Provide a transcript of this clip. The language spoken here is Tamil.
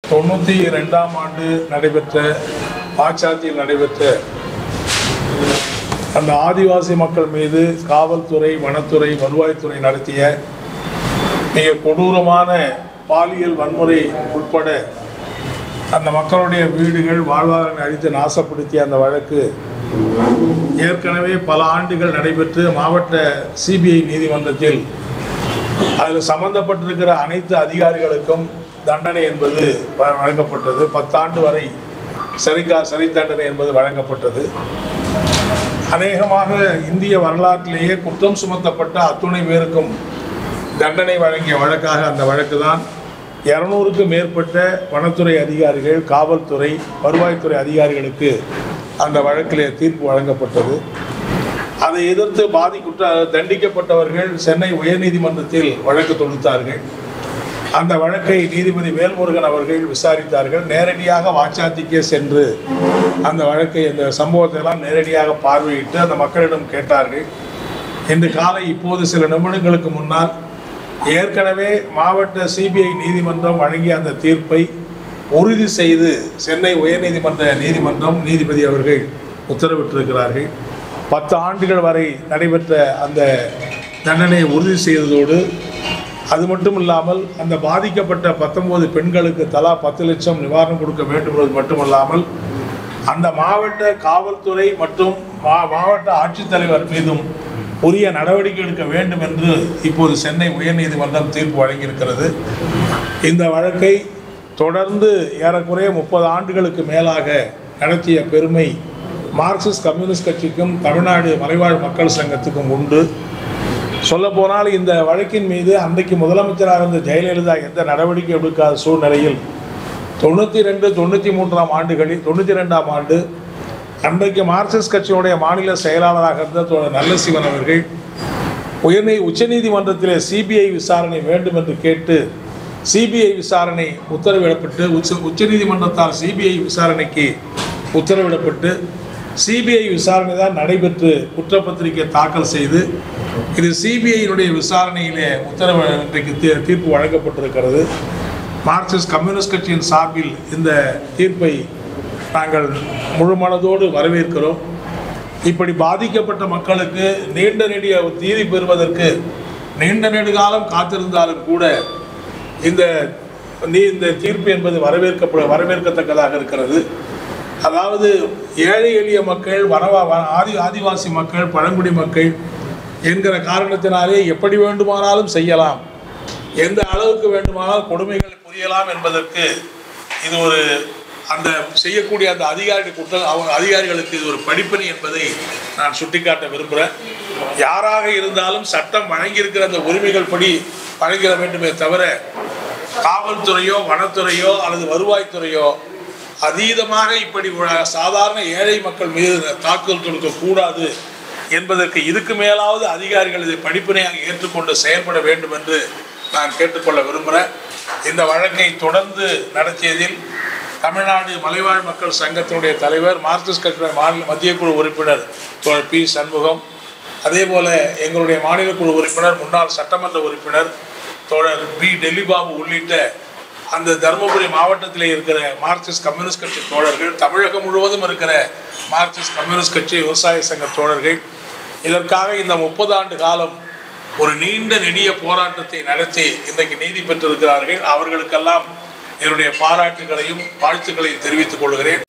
தொண்ணூற்றி ரெண்டாம் ஆண்டு நடைபெற்ற பாச்சாத்தியில் நடைபெற்ற அந்த ஆதிவாசி மக்கள் மீது காவல்துறை வனத்துறை வருவாய்த்துறை நடத்திய மிக கொடூரமான பாலியல் வன்முறை உட்பட அந்த மக்களுடைய வீடுகள் வாழ்வாதாரம் அழித்து நாசப்படுத்திய அந்த வழக்கு ஏற்கனவே பல ஆண்டுகள் நடைபெற்று மாவட்ட சிபிஐ நீதிமன்றத்தில் அதில் சம்பந்தப்பட்டிருக்கிற அனைத்து அதிகாரிகளுக்கும் தண்டனை என்பது வ- வழங்கப்பட்டது பத்தாண்டு வரை சிறைக்கா சிறை தண்டனை என்பது வழங்கப்பட்டது அநேகமாக இந்திய வரலாற்றிலேயே குற்றம் சுமத்தப்பட்ட அத்துணை பேருக்கும் தண்டனை வழங்கிய வழக்காக அந்த வழக்கு தான் இரநூறுக்கும் மேற்பட்ட வனத்துறை அதிகாரிகள் காவல்துறை வருவாய்த்துறை அதிகாரிகளுக்கு அந்த வழக்கிலே தீர்ப்பு வழங்கப்பட்டது அதை எதிர்த்து பாதிக்குற்ற தண்டிக்கப்பட்டவர்கள் சென்னை உயர்நீதிமன்றத்தில் வழக்கு தொடுத்தார்கள் அந்த வழக்கை நீதிபதி வேல்முருகன் அவர்கள் விசாரித்தார்கள் நேரடியாக வாச்சாத்திக்கே சென்று அந்த வழக்கை அந்த சம்பவத்தை எல்லாம் நேரடியாக பார்வையிட்டு அந்த மக்களிடம் கேட்டார்கள் இன்று காலை இப்போது சில நிமிடங்களுக்கு முன்னால் ஏற்கனவே மாவட்ட சிபிஐ நீதிமன்றம் வழங்கிய அந்த தீர்ப்பை உறுதி செய்து சென்னை உயர்நீதிமன்ற நீதிமன்றம் நீதிபதி அவர்கள் உத்தரவிட்டிருக்கிறார்கள் பத்து ஆண்டுகள் வரை நடைபெற்ற அந்த தண்டனையை உறுதி செய்ததோடு அது மட்டும் இல்லாமல் அந்த பாதிக்கப்பட்ட பத்தொன்பது பெண்களுக்கு தலா பத்து லட்சம் நிவாரணம் கொடுக்க வேண்டும் என்பது மட்டுமல்லாமல் அந்த மாவட்ட காவல்துறை மற்றும் மா மாவட்ட ஆட்சித்தலைவர் மீதும் உரிய நடவடிக்கை எடுக்க வேண்டும் என்று இப்போது சென்னை உயர்நீதிமன்றம் தீர்ப்பு வழங்கியிருக்கிறது இந்த வழக்கை தொடர்ந்து ஏறக்குறைய முப்பது ஆண்டுகளுக்கு மேலாக நடத்திய பெருமை மார்க்சிஸ்ட் கம்யூனிஸ்ட் கட்சிக்கும் தமிழ்நாடு மலைவாழ் மக்கள் சங்கத்துக்கும் உண்டு சொல்லப்போனால் இந்த வழக்கின் மீது அன்றைக்கு முதலமைச்சராக இருந்த ஜெயலலிதா எந்த நடவடிக்கை எடுக்காத சூழ்நிலையில் தொண்ணூற்றி ரெண்டு தொண்ணூற்றி மூன்றாம் ஆண்டுகளில் தொண்ணூற்றி ரெண்டாம் ஆண்டு அன்றைக்கு மார்க்சிஸ்ட் கட்சியினுடைய மாநில செயலாளராக இருந்த தோழர் நல்லசிவன் அவர்கள் உயர்நீ உச்சநீதிமன்றத்திலே சிபிஐ விசாரணை வேண்டும் என்று கேட்டு சிபிஐ விசாரணை உத்தரவிடப்பட்டு உச்ச உச்சநீதிமன்றத்தால் சிபிஐ விசாரணைக்கு உத்தரவிடப்பட்டு சிபிஐ விசாரணை தான் நடைபெற்று குற்றப்பத்திரிகை தாக்கல் செய்து இது சிபிஐயினுடைய விசாரணையிலே உத்தரவு இன்றைக்கு தீ- தீர்ப்பு வழங்கப்பட்டிருக்கிறது மார்க்சிஸ்ட் கம்யூனிஸ்ட் கட்சியின் சார்பில் இந்த தீர்ப்பை நாங்கள் முழு மனதோடு வரவேற்கிறோம் இப்படி பாதிக்கப்பட்ட மக்களுக்கு நீண்ட நெடிய நீதி பெறுவதற்கு நீண்ட நெடுகாலம் காத்திருந்தாலும் கூட இந்த நீ இந்த தீர்ப்பு என்பது வரவேற்கப்பட வரவேற்கத்தக்கதாக இருக்கிறது அதாவது ஏழை எளிய மக்கள் வனவா வ- ஆதி ஆதிவாசி மக்கள் பழங்குடி மக்கள் என்கிற காரணத்தினாலே எப்படி வேண்டுமானாலும் செய்யலாம் எந்த அளவுக்கு வேண்டுமானால் கொடுமைகள் புரியலாம் என்பதற்கு இது ஒரு அந்த செய்யக்கூடிய அந்த அதிகாரி குற்றம் அவங்க அதிகாரிகளுக்கு இது ஒரு படிப்பினை என்பதை நான் சுட்டிக்காட்ட விரும்புகிறேன் யாராக இருந்தாலும் சட்டம் வழங்கியிருக்கிற அந்த உரிமைகள் படி வழங்கிட வேண்டுமே தவிர காவல்துறையோ வனத்துறையோ அல்லது வருவாய்த்துறையோ அதீதமாக இப்படி ஒரு சாதாரண ஏழை மக்கள் மீது தாக்குதல் தொடுக்கக்கூடாது என்பதற்கு இதுக்கு மேலாவது அதிகாரிகள் இதை படிப்பினையாக ஏற்றுக்கொண்டு செயல்பட வேண்டும் என்று நான் கேட்டுக்கொள்ள விரும்புகிறேன் இந்த வழக்கை தொடர்ந்து நடத்தியதில் தமிழ்நாடு மலைவாழ் மக்கள் சங்கத்தினுடைய தலைவர் மார்க்சிஸ்ட் கட்சியுடைய மாநில மத்திய குழு உறுப்பினர் தோழர் பி சண்முகம் அதே போல எங்களுடைய மாநில குழு உறுப்பினர் முன்னாள் சட்டமன்ற உறுப்பினர் தோழர் பி டெல்லிபாபு உள்ளிட்ட அந்த தருமபுரி மாவட்டத்தில் இருக்கிற மார்க்சிஸ்ட் கம்யூனிஸ்ட் கட்சி தோழர்கள் தமிழகம் முழுவதும் இருக்கிற மார்க்சிஸ்ட் கம்யூனிஸ்ட் கட்சி விவசாய சங்க தோழர்கள் இதற்காக இந்த முப்பது ஆண்டு காலம் ஒரு நீண்ட நெடிய போராட்டத்தை நடத்தி இன்றைக்கு நீதி பெற்றிருக்கிறார்கள் அவர்களுக்கெல்லாம் என்னுடைய பாராட்டுகளையும் வாழ்த்துக்களையும் தெரிவித்துக் கொள்கிறேன்